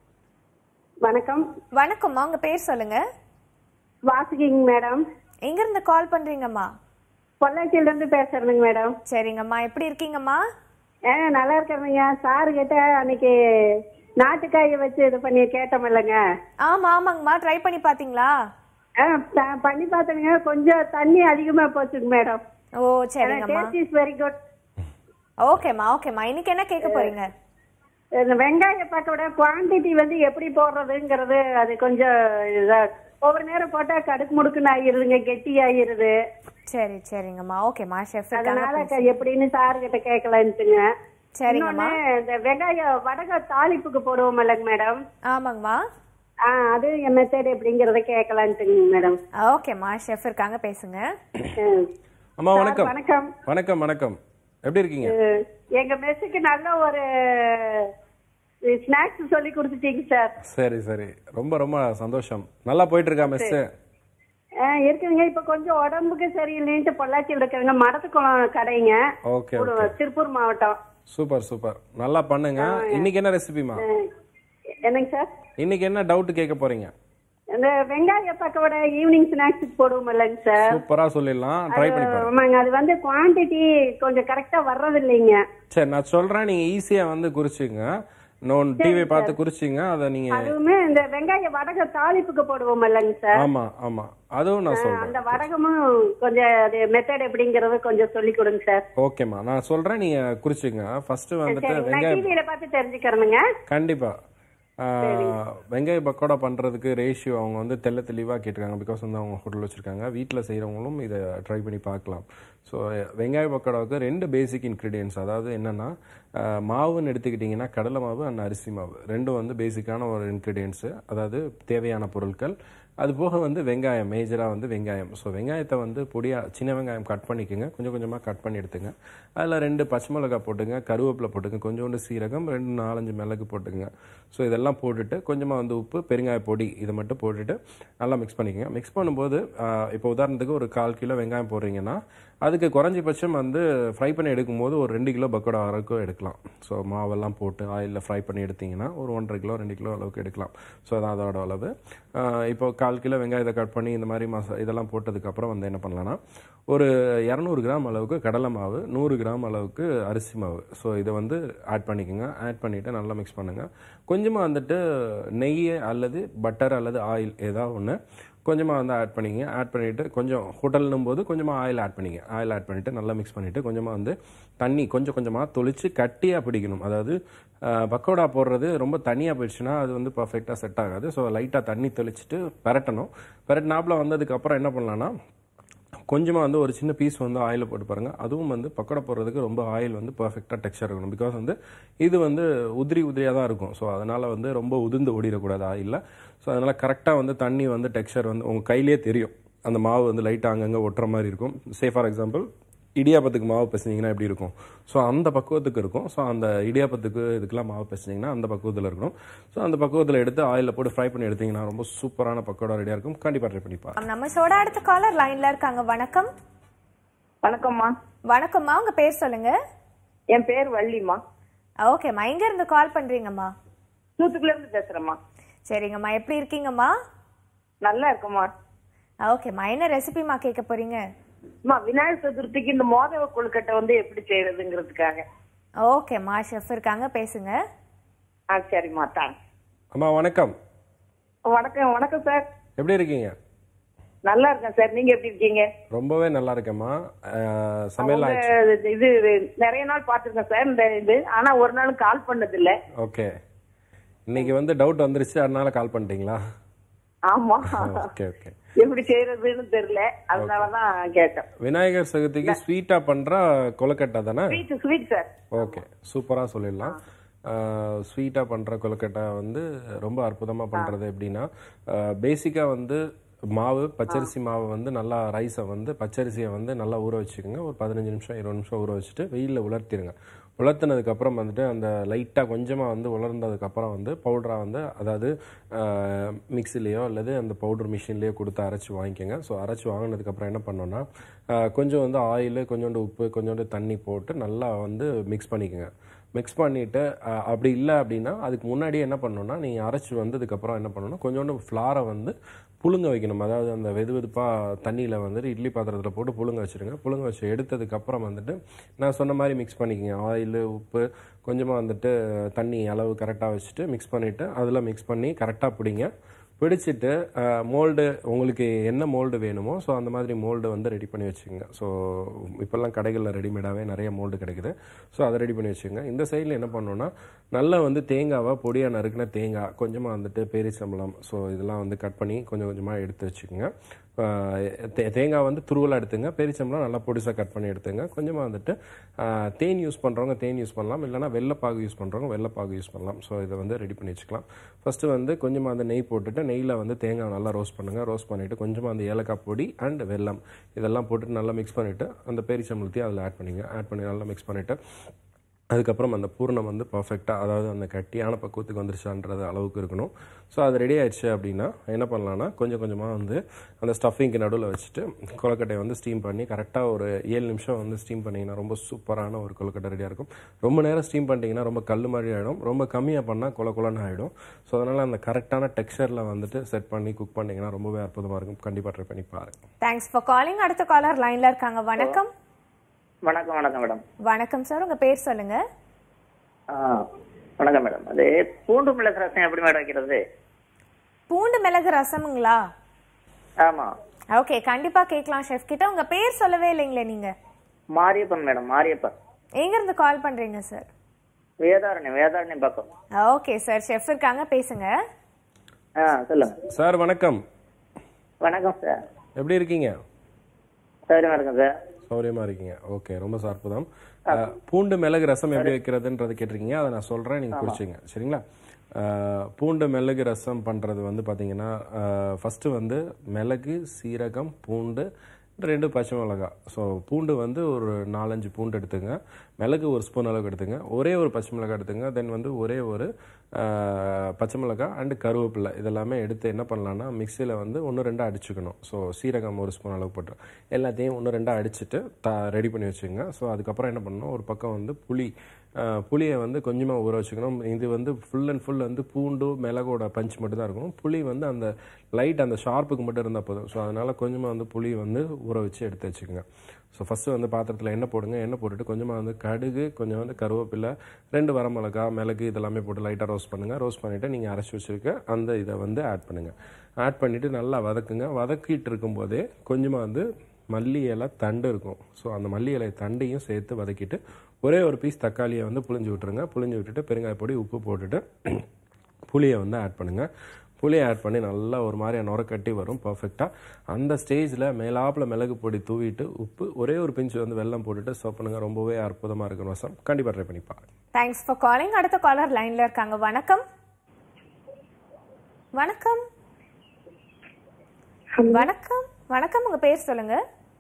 வணக்கம்
வணக்கம்மா உங்க பேர் சொல்லுங்க
வாசுகிங் மேடம்
எங்க இருந்து கால் பண்றீங்கம்மா
பொள்ளாச்சியில இருந்து பேசுறேங்க மேடம்
சரிங்கம்மா எப்படி இருக்கீங்கம்மா
ஆ நல்லா இருக்கேங்க சாரு கிட்ட அன்னைக்கு நாட்டுக்காய வச்சு இது பண்ணி கேட்டோம் இல்லைங்க
ஆமா ஆமாங்கம்மா ட்ரை பண்ணி பாத்தீங்களா
ஆ, த- பண்ணி பார்த்தேங்க கொஞ்சம் தண்ணி அதிகமா போச்சுங்க மேடம்
ஓ சரிங்கம்மா
டேஸ்ட் இஸ் வெரி குட்
ஓகேம்மா ஓகேம்மா இன்னைக்கு என்ன கேட்க போறீங்க
இந்த வெங்காய பக்கோட குவாண்டிட்டி வந்து எப்படி போடுறதுங்கிறது அது கொஞ்சம் இதா ஒவ்வொரு நேரம் போட்டா கடுக்கு முடுக்குன்னு ஆயிருதுங்க கெட்டி ஆயிருது
சரி சரிங்கம்மா ஓகேம்மா ஷெஃப்
அதனால க- எப்படின்னு சாரு கிட்ட கேட்கலான்ட்டுங்க
சரிங்கம்மா
இன்னொன்னு, இந்த வெங்காய வடக தாளிப்புக்கு போடுவோம் இல்லைங்க மேடம்
ஆமாங்கம்மா
ஆ அது என் மெத்தட் எப்படிங்கறத கேட்கலான்ட்டுங்க மேடம்
ஓகேம்மா ஷெஃப் இருக்காங்க பேசுங்க
ம்.
அம்மா
சார்,
வணக்கம்
வணக்கம்
வணக்கம் வணக்கம் எப்படி இருக்கீங்க
அஹ், எங்க மெஸ்ஸுக்கு நல்ல ஒரு ஸ்நாக்ஸ் சொல்லி கொடுத்துட்டீங்க சார்
சரி சரி ரொம்ப ரொம்ப சந்தோஷம் நல்லா போயிட்டு இருக்கா மெஸ்
அஹ், இருக்குங்க இப்ப கொஞ்சம் உடம்புக்கு சரியில்லைன்ட்டு பொள்ளாச்சியில் இருக்கிறவங்க மடத்துக்குளம் கடைங்க
ஓகே
ஒரு திருப்பூர் மாவட்டம்
சூப்பர் சூப்பர் நல்லா பண்ணுங்க இன்னைக்கு என்ன ரெசிபிமா
அஹ், என்னங்க சார்
இன்னைக்கு என்ன டவுட் கேட்க போறீங்க
இந்த வெங்காய பக்கோட ஈவினிங் ஸ்நாக்ஸுக்கு போடுவோம் இல்லைங்க சார்
சூப்பரா சொல்லிடலாம் ட்ரை பண்ணி பாருங்க
ஆமாங்க அது வந்து குவாண்டிட்டி கொஞ்சம் கரெக்டா வர்றது இல்லைங்க
சரி நான் சொல்றேன் நீங்க ஈஸியா வந்து குறிச்சுங்க நோன் டிவி பார்த்து குறிச்சிங்க அதை நீங்க
அதுவுமே இந்த வெங்காய வடக தாளிப்புக்கு போடுவோம் இல்லைங்க சார்
ஆமா ஆமா அதுவும் நான் சொல்றேன்
அந்த வடகமும் கொஞ்சம் அது மெத்தட் எப்படிங்கறது கொஞ்சம் சொல்லி கொடுங்க சார்
ஓகேம்மா நான் சொல்றேன் நீங்க குறிச்சுங்க ஃபர்ஸ்ட் வந்துட்டு
சரி நான்
வெங்காயம்
டிவியில பார்த்து தெரிஞ்சுக்கிறேனுங்க
கண்டிப்பா ஆஹ், வெங்காய பக்கோடா பண்றதுக்கு ரேஷியோ அவங்க வந்து தெள்ள தெளிவாக கேட்டிருக்காங்க பிகாஸ் வந்து அவங்க ஹோட்டல் வச்சிருக்காங்க வீட்டில் செய்கிறவங்களும் இதை ட்ரை பண்ணி பார்க்கலாம் ஸோ வெங்காய பக்கோடாவுக்கு ரெண்டு பேசிக் இன்க்ரீடியன்ஸ் அதாவது என்னன்னா ஆஹ், மாவுன்னு எடுத்துக்கிட்டிங்கன்னா கடலை மாவு அண்ட் அரிசி மாவு ரெண்டும் வந்து பேசிக்கான ஒரு இன்க்ரீடியன்ஸு அதாவது தேவையான பொருட்கள் அது போக வந்து வெங்காயம் மேஜராக வந்து வெங்காயம் ஸோ வெங்காயத்தை வந்து பொடியாக சின்ன வெங்காயம் கட் பண்ணிக்கோங்க கொஞ்சம் கொஞ்சமாக கட் பண்ணி எடுத்துங்க அதில் ரெண்டு பச்சை மிளகாய் போட்டுங்க கருவேப்பிலை போட்டுங்க கொஞ்சோண்டு சீரகம் ரெண்டு நாலஞ்சு மிளகு போட்டுங்க ஸோ இதெல்லாம் போட்டுட்டு கொஞ்சமாக வந்து உப்பு பெருங்காய பொடி இதை மட்டும் போட்டுட்டு நல்லா மிக்ஸ் பண்ணிக்கோங்க மிக்ஸ் பண்ணும்போது ஆஹ், இப்போ உதாரணத்துக்கு ஒரு கால் கிலோ வெங்காயம் போடுறீங்கன்னா அதுக்கு குறைஞ்சபட்சம் வந்து ஃப்ரை பண்ணி எடுக்கும்போது ஒரு ரெண்டு கிலோ பக்கோடா வரைக்கும் எடுக்கலாம் ஸோ மாவெல்லாம் போட்டு ஆயிலில் ஃப்ரை பண்ணி எடுத்தீங்கன்னா ஒரு ஒன்றரை கிலோ ரெண்டு கிலோ அளவுக்கு எடுக்கலாம் ஸோ அதான் அதோட அளவு ஆஹ் இப்போ கால் கிலோ வெங்காயத்தை கட் பண்ணி இந்த மாதிரி மசா இதெல்லாம் போட்டதுக்கப்புறம் வந்து என்ன பண்ணலாம்னா ஒரு இரநூறு கிராம் அளவுக்கு கடலை மாவு நூறு கிராம் அளவுக்கு அரிசி மாவு ஸோ இதை வந்து ஆட் பண்ணிக்கோங்க ஆட் பண்ணிவிட்டு நல்லா மிக்ஸ் பண்ணுங்கள் கொஞ்சமாக வந்துட்டு நெய் அல்லது பட்டர் அல்லது ஆயில் ஏதாவது ஒன்று கொஞ்சமாக வந்து ஆட் பண்ணிக்கங்க ஆட் பண்ணிவிட்டு கொஞ்சம் ஹோட்டல்னும் போது கொஞ்சமாக ஆயில் ஆட் பண்ணிங்க ஆயில் ஆட் பண்ணிவிட்டு நல்லா மிக்ஸ் பண்ணிவிட்டு கொஞ்சமாக வந்து தண்ணி கொஞ்சம் கொஞ்சமாக தொளிச்சு கட்டியாக பிடிக்கணும் அதாவது அஹ், பக்கோடா போடுறது ரொம்ப தனியாக போயிடுச்சுன்னா அது வந்து பர்ஃபெக்டாக செட் ஆகாது ஸோ லைட்டாக தண்ணி தெளிச்சிட்டு பரட்டணும் பரட்டினாப்பில் வந்ததுக்கப்புறம் என்ன பண்ணலான்னா கொஞ்சமாக வந்து ஒரு சின்ன பீஸ் வந்து ஆயிலில் போட்டு பாருங்கள் அதுவும் வந்து பக்கோடா போடுறதுக்கு ரொம்ப ஆயில் வந்து பர்ஃபெக்டாக டெக்ஸ்சர் இருக்கணும் பிகாஸ் வந்து இது வந்து உதிரி உதிரியாக தான் இருக்கும் ஸோ அதனால் வந்து ரொம்ப உதிர்ந்து ஓடிடக்கூடாது ஆயிலில் ஸோ அதனால் கரெக்டாக வந்து தண்ணி வந்து டெக்ஸ்சர் வந்து உங்கள் கையிலேயே தெரியும் அந்த மாவு வந்து லைட்டாக அங்கங்கே ஒட்டுற மாதிரி இருக்கும் சே ஃபார் எக்ஸாம்பிள் இடியாப்பத்துக்கு மாவு பிசைஞ்சிங்கன்னா எப்படி இருக்கும் ஸோ அந்த பக்குவத்துக்கு இருக்கும் ஸோ அந்த இடியாப்பத்துக்கு இதுக்கெல்லாம் மாவு பிசைஞ்சிங்கன்னா அந்த பக்குவத்தில் இருக்கணும் ஸோ அந்த பக்குவத்தில் எடுத்து ஆயிலில் போட்டு ஃப்ரை பண்ணி எடுத்தீங்கன்னா ரொம்ப சூப்பரான பக்கோடா ரெடியாக இருக்கும் கண்டிப்பாக ட்ரை பண்ணி பாருங்க
நம்ம ஷோட அடுத்த காலர் லைன்ல இருக்காங்க வணக்கம்
வணக்கம்மா
வணக்கம்மா உங்க பேர் சொல்லுங்க
என் பேர் வள்ளிம்மா
ஓகேம்மா எங்க இருந்து கால் பண்றீங்கம்மா
தூத்துக்குள்ள இருந்து பேசுறேம்மா
சரிங்கம்மா எப்படி இருக்கீங்கம்மா
நல்லா இருக்குமா
ஓகேம்மா என்ன ரெசிபிமா கேட்க போறீங்க
அம்மா விநாயகர் சதுர்த்திக்கு இந்த மோதக கொழுக்கட்டை வந்து எப்படி செய்யறதுங்கிறதுக்காக
ஓகேம்மா ஷெஃப் இருக்காங்க பேசுங்க
ஆ சரிம்மா தேங்க்ஸ்
அம்மா வணக்கம்
வணக்கம் வணக்கம் சார்
எப்படி இருக்கீங்க
நல்லா இருக்கேன் சார் நீங்க எப்படி இருக்கீங்க
ரொம்பவே நல்லா இருக்கேம்மா அஹ், சமையல்
உங்க
ஆயிடுச்சு
இது நிறைய நாள் பாத்துருக்கேன் சார் இந்த இது ஆனா ஒரு நாளும் கால் பண்ணது இல்ல
ஓகே இன்னைக்கு வந்து டவுட் வந்துருச்சு அதனால கால் பண்ணிட்டீங்களா
ஆமா
ஓகே ஓகே
எப்படி செய்யறதுன்னு தெரியல அதனாலதான் கேட்டேன்
விநாயகர் சதுர்த்திக்கு ஸ்வீட்டா பண்ற கொழுக்கட்டை தானே
ஸ்வீட் ஸ்வீட் சார்
ஓகே சூப்பரா சொல்லிடலாம் ஸ்வீட்டா பண்ற கொழுக்கட்டை வந்து ரொம்ப அற்புதமா பண்றது எப்படின்னா பேசிக்கா வந்து மாவு பச்சரிசி மாவு வந்து நல்லா ரைஸை வந்து பச்சரிசியை வந்து நல்லா ஊற வச்சுக்கோங்க ஒரு பதினஞ்சு நிமிஷம் இருபது நிமிஷம் ஊற வச்சுட்டு வெயிலில் உலர்த்திடுங்க உலர்த்தினதுக்கு அப்புறம் வந்துட்டு அந்த லைட்டாக கொஞ்சமாக வந்து உலர்ந்ததுக்கு அப்புறம் வந்து பவுடராக வந்து அதாவது மிக்சிலேயோ அல்லது அந்த பவுடர் மிஷின்லேயோ கொடுத்து அரைச்சி வாங்கிக்கோங்க ஸோ அரைச்சி வாங்கினதுக்கப்புறம் என்ன பண்ணோன்னா அஹ், கொஞ்சம் வந்து ஆயில் கொஞ்சோண்டு உப்பு கொஞ்சோண்டு தண்ணி போட்டு நல்லா வந்து மிக்ஸ் பண்ணிக்கோங்க மிக்ஸ் பண்ணிவிட்டு அப்படி இல்லை அப்படின்னா அதுக்கு முன்னாடியே என்ன பண்ணணும்னா நீங்கள் அரைச்சி வந்ததுக்கப்புறம் என்ன பண்ணணும்னா கொஞ்சோண்டு ஃப்ளாரை வந்து புழுங்க வைக்கணும் அதாவது அந்த வெது வெதுப்பாக தண்ணியில் வந்துட்டு இட்லி பாத்திரத்தில் போட்டு புழுங்க வச்சுருங்க புழுங்க வச்சு எடுத்ததுக்கப்புறம் வந்துட்டு நான் சொன்ன மாதிரி மிக்ஸ் பண்ணிக்கங்க ஆயில் உப்பு கொஞ்சமாக வந்துட்டு தண்ணி அளவு கரெக்டாக வச்சுட்டு மிக்ஸ் பண்ணிவிட்டு அதில் மிக்ஸ் பண்ணி கரெக்டாக பிடிங்க பிடிச்சிட்டு மோல்டு உங்களுக்கு என்ன மோல்டு வேணுமோ ஸோ அந்த மாதிரி மோல்டு வந்து ரெடி பண்ணி வச்சுக்கோங்க ஸோ இப்போல்லாம் கடைகளில் ரெடிமேடாகவே நிறைய மோல்டு கிடைக்குது ஸோ அதை ரெடி பண்ணி வச்சுக்கோங்க இந்த சைடில் என்ன பண்ணணும்னா நல்லா வந்து தேங்காவை பொடியாக நறுக்கின தேங்காய் கொஞ்சமாக வந்துட்டு பேரிச்சம்பழம் ஸோ இதெல்லாம் வந்து கட் பண்ணி கொஞ்சம் கொஞ்சமாக எடுத்து வச்சுக்கோங்க ஆஹ் தே- தேங்காய் வந்து துருவலாக எடுத்துங்க பெரிச்சம்பளம் நல்லா பொடிசாக கட் பண்ணி எடுத்துங்க கொஞ்சமாக வந்துட்டு ஆஹ் தேன் யூஸ் பண்ணுறவங்க தேன் யூஸ் பண்ணலாம் இல்லைனா வெள்ளைப்பாகு யூஸ் பண்ணுறவங்க வெள்ளைப்பாகு யூஸ் பண்ணலாம் ஸோ இதை வந்து ரெடி பண்ணி வச்சுக்கலாம் ஃபஸ்ட்டு வந்து கொஞ்சமாக அந்த நெய் போட்டுட்டு நெய்யில் வந்து தேங்காய் நல்லா ரோஸ்ட் பண்ணுங்கள் ரோஸ்ட் பண்ணிவிட்டு கொஞ்சமாக அந்த ஏலக்காய் பொடி அண்ட் வெல்லம் இதெல்லாம் போட்டு நல்லா மிக்ஸ் பண்ணிவிட்டு அந்த பேரிச்சம்பளத்தையும் அதில் ஆட் பண்ணிங்க ஆட் பண்ணி நல்லா மிக்ஸ் பண்ணிவிட்டு அதுக்கப்புறம் அந்த பூர்ணம் வந்து பர்ஃபெக்டாக அதாவது அந்த கட்டியான பக்குவத்துக்கு வந்துருச்சான்றது அளவுக்கு இருக்கணும் ஸோ அது ரெடி ஆயிடுச்சு அப்படின்னா என்ன பண்ணலாம்னா கொஞ்சம் கொஞ்சமாக வந்து அந்த ஸ்டஃபிங்க்கு நடுவில் வச்சுட்டு கொழுக்கட்டையை வந்து ஸ்டீம் பண்ணி கரெக்டாக ஒரு ஏழு நிமிஷம் வந்து ஸ்டீம் பண்ணிங்கன்னா ரொம்ப சூப்பரான ஒரு கொழுக்கட்டை ரெடியாக இருக்கும் ரொம்ப நேரம் ஸ்டீம் பண்ணிட்டீங்கன்னா ரொம்ப கல் மாதிரி ஆகிடும் ரொம்ப கம்மியாக பண்ணால் கொல கொலன்னு ஆகிடும் ஸோ அதனால் அந்த கரெக்டான டெக்ஸ்சரில் வந்துட்டு செட் பண்ணி குக் பண்ணிங்கன்னா ரொம்பவே அற்புதமாக இருக்கும் கண்டிப்பாக ட்ரை பண்ணி பாருங்கள்
தேங்க்ஸ் ஃபார் காலிங் அடுத்த காலர் லைன்ல இருக்காங்க வணக்கம்
வணக்கம் வணக்கம் மேடம்
வணக்கம் சார் உங்க பேர் சொல்லுங்க
ஆ வணக்கம் மேடம் அது பூண்டு மிளகு ரசம் எப்படி மேடம் வைக்கிறது
பூண்டு மிளகு ரசமுங்களா
ஆமா
ஓகே கண்டிப்பா கேட்கலாம் ஷெஃப் கிட்ட உங்க பேர் சொல்லவே இல்லைங்களே நீங்க
மாரியப்பன் மேடம் மாரியப்பன்
எங்க இருந்து கால் பண்றீங்க சார்
வேதாரண்யம் வேதாரண்யம் பக்கம்
ஓகே சார் ஷெஃப் இருக்காங்க பேசுங்க
ஆ சொல்லுங்க
சார் வணக்கம்
வணக்கம் சார்
எப்படி இருக்கீங்க
சரி வணக்கம் சார்
சௌரியமா இருக்கீங்க ஓகே ரொம்ப அற்புதம் அஹ், பூண்டு மிளகு ரசம் எப்படி வைக்கிறதுன்றது கேட்டிருக்கீங்க அதை நான் சொல்றேன் நீங்க குறிச்சிங்க சரிங்களா அஹ், பூண்டு மிளகு ரசம் பண்றது வந்து பாத்தீங்கன்னா ஃபர்ஸ்ட் வந்து மிளகு சீரகம் பூண்டு ரெண்டு பச்சை மிளகாய் ஸோ பூண்டு வந்து ஒரு நாலஞ்சு பூண்டு எடுத்துங்க மிளகு ஒரு ஸ்பூன் அளவுக்கு எடுத்துங்க ஒரே ஒரு பச்சை மிளகாய் எடுத்துங்க தென் வந்து ஒரே ஒரு அஹ், பச்சை மிளகாய் அண்டு கருவேப்பிலை இதெல்லாமே எடுத்து என்ன பண்ணலாம்னா மிக்சியில் வந்து ஒன்று ரெண்டு அடிச்சுக்கணும் ஸோ சீரகம் ஒரு ஸ்பூன் அளவுக்கு போட்டு எல்லாத்தையும் ஒன்று ரெண்டாக அடிச்சுட்டு த ரெடி பண்ணி வச்சுக்கோங்க ஸோ அதுக்கப்புறம் என்ன பண்ணணும் ஒரு பக்கம் வந்து புளி அஹ், புளியை வந்து கொஞ்சமாக ஊற வச்சுக்கணும் இது வந்து ஃபுல் அண்ட் ஃபுல் வந்து பூண்டு மிளகோட பஞ்ச் மட்டும் தான் இருக்கணும் புளி வந்து அந்த லைட் அந்த ஷார்ப்புக்கு மட்டும் இருந்தால் போதும் ஸோ அதனால் கொஞ்சமாக வந்து புளி வந்து ஊற வச்சு எடுத்து வச்சுக்கோங்க ஸோ ஃபஸ்ட்டு வந்து பாத்திரத்தில் எண்ணெய் போடுங்க எண்ணெய் போட்டுட்டு கொஞ்சமாக வந்து கடுகு கொஞ்சம் வந்து கருவேப்பிலை ரெண்டு வரமிளகா மிளகு இதெல்லாமே போட்டு லைட்டாக ரோஸ்ட் பண்ணுங்கள் ரோஸ்ட் பண்ணிவிட்டு நீங்கள் அரைச்சி வச்சுருக்க அந்த இதை வந்து ஆட் பண்ணுங்கள் ஆட் பண்ணிவிட்டு நல்லா வதக்குங்க வதக்கிட்டு இருக்கும்போதே கொஞ்சமாக வந்து மல்லி இலை தண்டு இருக்கும் ஸோ அந்த மல்லி இலை தண்டையும் சேர்த்து வதக்கிட்டு ஒரே ஒரு பீஸ் தக்காளியை வந்து புளிஞ்சு விட்டுருங்க புளிஞ்சு விட்டுட்டு பெருங்காய பொடி உப்பு போட்டுட்டு புளியை வந்து ஆட் பண்ணுங்கள் புளியை ஆட் பண்ணி நல்லா ஒரு மாதிரியா நுர கட்டி வரும் பர்ஃபெக்டாக அந்த ஸ்டேஜில் மேலாப்பில் மிளகு பொடி தூவிட்டு உப்பு ஒரே ஒரு பிஞ்சு வந்து வெல்லம் போட்டுட்டு சர்வ் பண்ணுங்கள் ரொம்பவே அற்புதமாக இருக்கும் ரசம் கண்டிப்பாக ட்ரை பண்ணி பாருங்க
தேங்க்ஸ் ஃபார் காலிங் அடுத்த காலர் லைன்ல இருக்காங்க வணக்கம் வணக்கம் வணக்கம் வணக்கம் உங்க பேர் சொல்லுங்க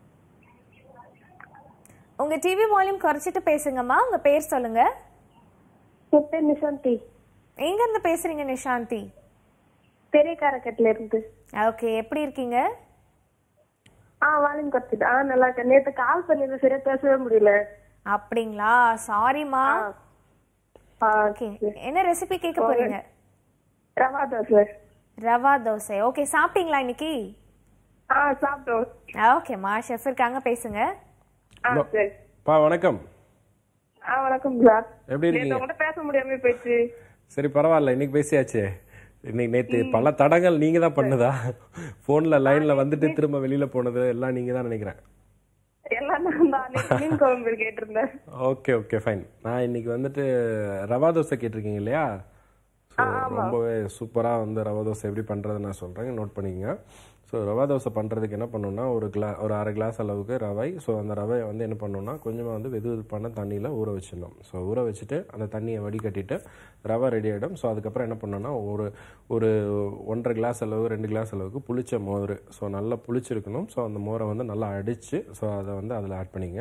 உங்க டிவி வால்யூம் குறைச்சிட்டு பேசுங்கம்மா உங்க பேர் சொல்லுங்க
என் பேர் நிஷாந்தி
எங்க இருந்து பேசுறீங்க நிஷாந்தி
பெரிய காரக்கட்டில இருந்து
ஓகே எப்படி இருக்கீங்க
ஆ வாலின் குறைச்சிட்டு ஆ நல்லா இருக்கேன் நேத்து கால் பண்ணிருந்தேன் சரியா பேசவே முடியல
அப்படிங்களா சாரிம்மா
ஆ,
ஓகே என்ன ரெசிபி கேட்க போறீங்க
ரவா தோசை
ரவா தோசை ஓகே சாப்பிட்டீங்களா இன்னைக்கு
ஆ சாப்பிட்டோம்
ஓகேம்மா ஷெஃப் இருக்காங்க பேசுங்க
ஆ சரி
பா வணக்கம்
ஆ வணக்கம் சார்
எப்படி இருக்கீங்க
நேத்து உங்கள்கிட்ட பேச முடியாம போயிடுச்சு
சரி பரவாயில்ல இன்னைக்கு பேசியாச்சே இன்னைக்கு நேற்று பல தடங்கள் நீங்கள் தான் பண்ணுதா ஃபோனில் லைனில் வந்துட்டு திரும்ப வெளியில் போனது எல்லாம் நீங்கள் தான் நினைக்கிறேன்
எல்லாம் நான் தான் நேத்து மீன் குழம்பு கேட்டிருந்தேன்
ஓகே ஓகே ஃபைன் நான் இன்னைக்கு வந்துட்டு ரவா தோசை கேட்டிருக்கீங்க இல்லையா ஸோ ரொம்பவே சூப்பராக வந்து ரவா தோசை எப்படி பண்ணுறது நான் சொல்கிறேன் நோட் பண்ணிக்கங்க ஸோ ரவா தோசை பண்ணுறதுக்கு என்ன பண்ணணும்னா ஒரு கிளா ஒரு அரை கிளாஸ் அளவுக்கு ரவை ஸோ அந்த ரவையை வந்து என்ன பண்ணணும்னா கொஞ்சமாக வந்து வெது வெதுப்பான தண்ணியில் ஊற வச்சிடணும் ஸோ ஊற வச்சுட்டு அந்த தண்ணியை வடிகட்டிட்டு ரவை ரெடி ஆகிடும் ஸோ அதுக்கப்புறம் என்ன பண்ணணும்னா ஒரு ஒரு ஒன்றரை கிளாஸ் அளவு ரெண்டு கிளாஸ் அளவுக்கு புளிச்ச மோர் ஸோ நல்லா புளிச்சிருக்கணும் ஸோ அந்த மோரை வந்து நல்லா அடித்து ஸோ அதை வந்து அதில் ஆட் பண்ணிங்க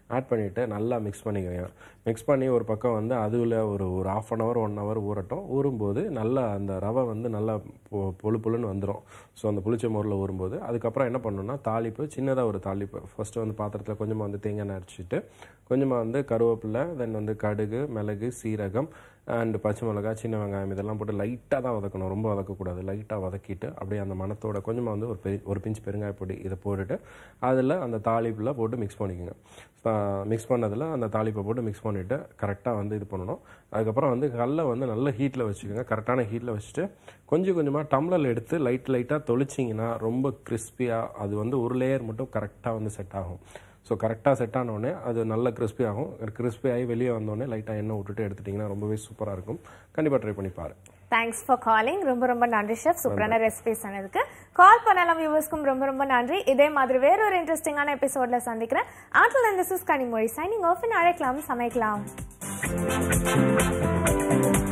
ஆட் பண்ணிவிட்டு நல்லா மிக்ஸ் பண்ணிக்கோங்க மிக்ஸ் பண்ணி ஒரு பக்கம் வந்து அதுவில் ஒரு ஒரு half an hour one hour ஊறட்டும் ஊறும்போது நல்லா அந்த ரவை வந்து நல்லா பொ- பொழு பொழுன்னு வந்துடும் ஸோ அந்த புளிச்ச மோரில் ஊறும்போது அதுக்கப்புறம் என்ன பண்ணணும்னா தாளிப்பு சின்னதாக ஒரு தாளிப்பு ஃபஸ்ட்டு வந்து பாத்திரத்தில் கொஞ்சமாக வந்து தேங்காய் எண்ணெய் அரைச்சிட்டு கொஞ்சமாக வந்து கருவேப்பிலை தென் வந்து கடுகு மிளகு சீரகம் அண்ட் பச்சை மிளகாய் சின்ன வெங்காயம் இதெல்லாம் போட்டு லைட்டாக தான் வதக்கணும் ரொம்ப வதக்கக்கூடாது லைட்டாக வதக்கிட்டு அப்படியே அந்த மணத்தோட கொஞ்சமாக வந்து ஒரு பெரிய ஒரு பிஞ்ச் பெருங்காய பொடி இதை போட்டுட்டு அதில் அந்த தாளிப்பில் போட்டு மிக்ஸ் பண்ணிக்கோங்க மிக்ஸ் பண்ணதில் அந்த தாளிப்பை போட்டு மிக்ஸ் பண்ணிவிட்டு கரெக்டாக வந்து இது பண்ணணும் அதுக்கப்புறம் வந்து கல்லை வந்து நல்ல ஹீட்டில் வச்சுக்கோங்க கரெக்டான ஹீட்டில் வச்சுட்டு கொஞ்சம் கொஞ்சமாக டம்ளரில் எடுத்து லைட் லைட்டாக தொளிச்சிங்கன்னா ரொம்ப கிறிஸ்பியாக அது வந்து ஒரு லேயர் மட்டும் கரெக்டாக வந்து செட் ஆகும் ஸோ கரெக்டாக செட் ஆனோடனே அது நல்ல கிறிஸ்பி ஆகும் கிறிஸ்பி ஆகி வெளியே வந்தோடனே லைட்டாக எண்ணெய் விட்டுட்டு எடுத்துட்டிங்கன்னா ரொம்பவே சூப்பராக இருக்கும் கண்டிப்பாக ட்ரை பண்ணி பாரு
தேங்க்ஸ் ஃபார் காலிங் ரொம்ப ரொம்ப நன்றி ஷெஃப் சூப்பரான ரெசிபிஸ் சொன்னதுக்கு கால் பண்ணலாம் வியூவர்ஸ்க்கும் ரொம்ப ரொம்ப நன்றி இதே மாதிரி வேற ஒரு இன்ட்ரெஸ்டிங்கான எபிசோட்ல சந்திக்கிறேன் ஆட்டில் இந்த சிஸ் கனிமொழி சைனிங் ஆஃப் அழைக்கலாம் சமைக்கலாம்